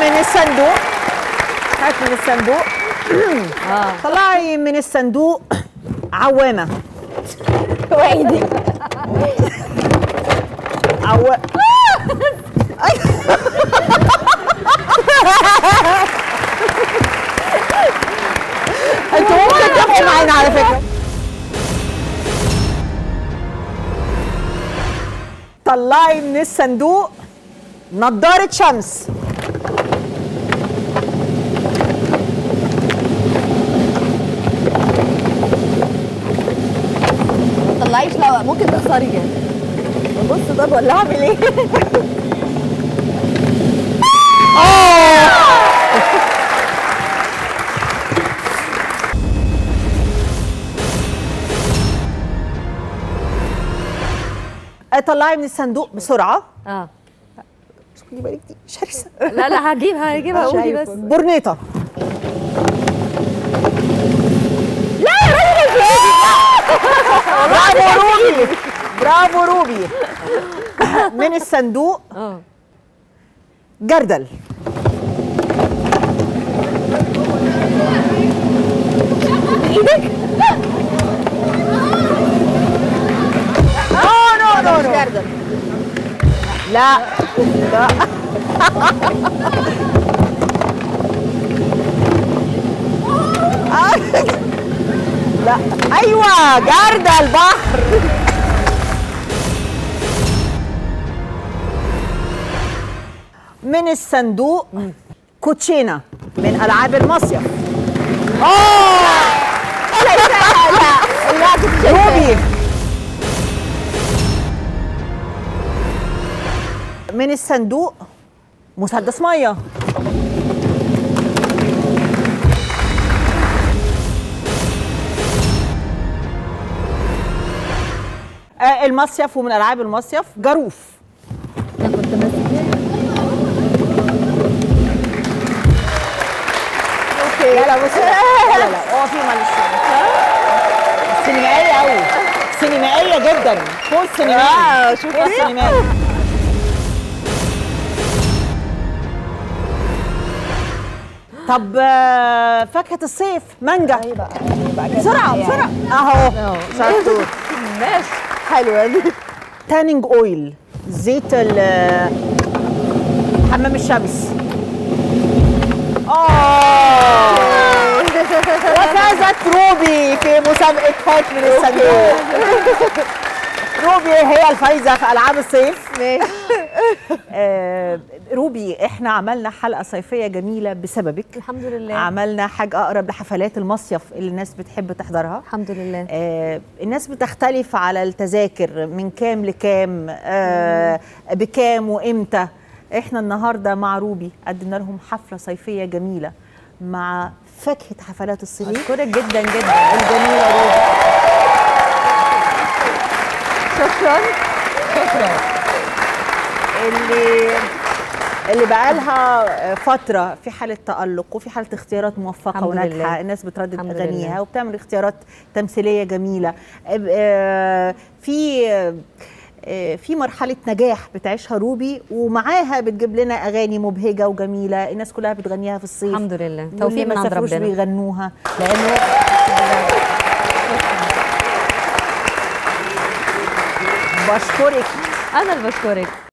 من الصندوق هات من الصندوق اه طلعي من الصندوق عوامه وعيدي عو... انتوا ممكن تبقوا معانا على فكره طلعي من الصندوق نضارة شمس ما تطلعيش لا ممكن تخسري كده بص طب ولا اعمل ايه طلعي من الصندوق بسرعة اه خدي بالك دي شرسة لا لا هجيبها هجيبها قولي بس برنيطة برافو روبي برافو روبي من الصندوق اه جردل ايدك نو نو نو نو جردل لا لا لا ايوه جردل بحر من الصندوق كوتشينه من العاب المصيف لا لا لا كنت شايفاه. روبي من الصندوق مسدس ميه آه، المصيف ومن العاب المصيف جاروف انا كنت ماسكه اوكي لا لا بص لا لا لا هو في معلش سينمائية قوي سينمائية جدا فوق السينمائي آه، فوق شوفي. السينمائي طب آه، فاكهة الصيف مانجا ايه بقى بسرعة بسرعة اهو أهو. شطور ماشي حلوه دي تانينج اويل زيت ال- حمام الشمس اه وفازت روبي في مسابقة هات من الصندوق روبي هي الفايزة في ألعاب الصيف ماشي آه روبي احنا عملنا حلقة صيفية جميلة بسببك الحمد لله عملنا حاجة أقرب لحفلات المصيف اللي الناس بتحب تحضرها الحمد لله آه الناس بتختلف على التذاكر من كام لكام آه بكام وامتى احنا النهارده مع روبي قدمنا لهم حفله صيفيه جميله مع فاكهه حفلات الصيف اشكرك جدا جدا الجميله روبي شكرا شكرا اللي اللي بقى لها فتره في حاله تالق وفي حاله اختيارات موفقه الحمد وناجحه لله. الناس بتردد الحمد اغانيها لله. وبتعمل اختيارات تمثيليه جميله آه، في آه، في مرحله نجاح بتعيشها روبي ومعاها بتجيب لنا اغاني مبهجه وجميله الناس كلها بتغنيها في الصيف الحمد لله واللي توفيق ما من عند سافروش ربنا بيغنوها لانه بشكرك انا اللي بشكرك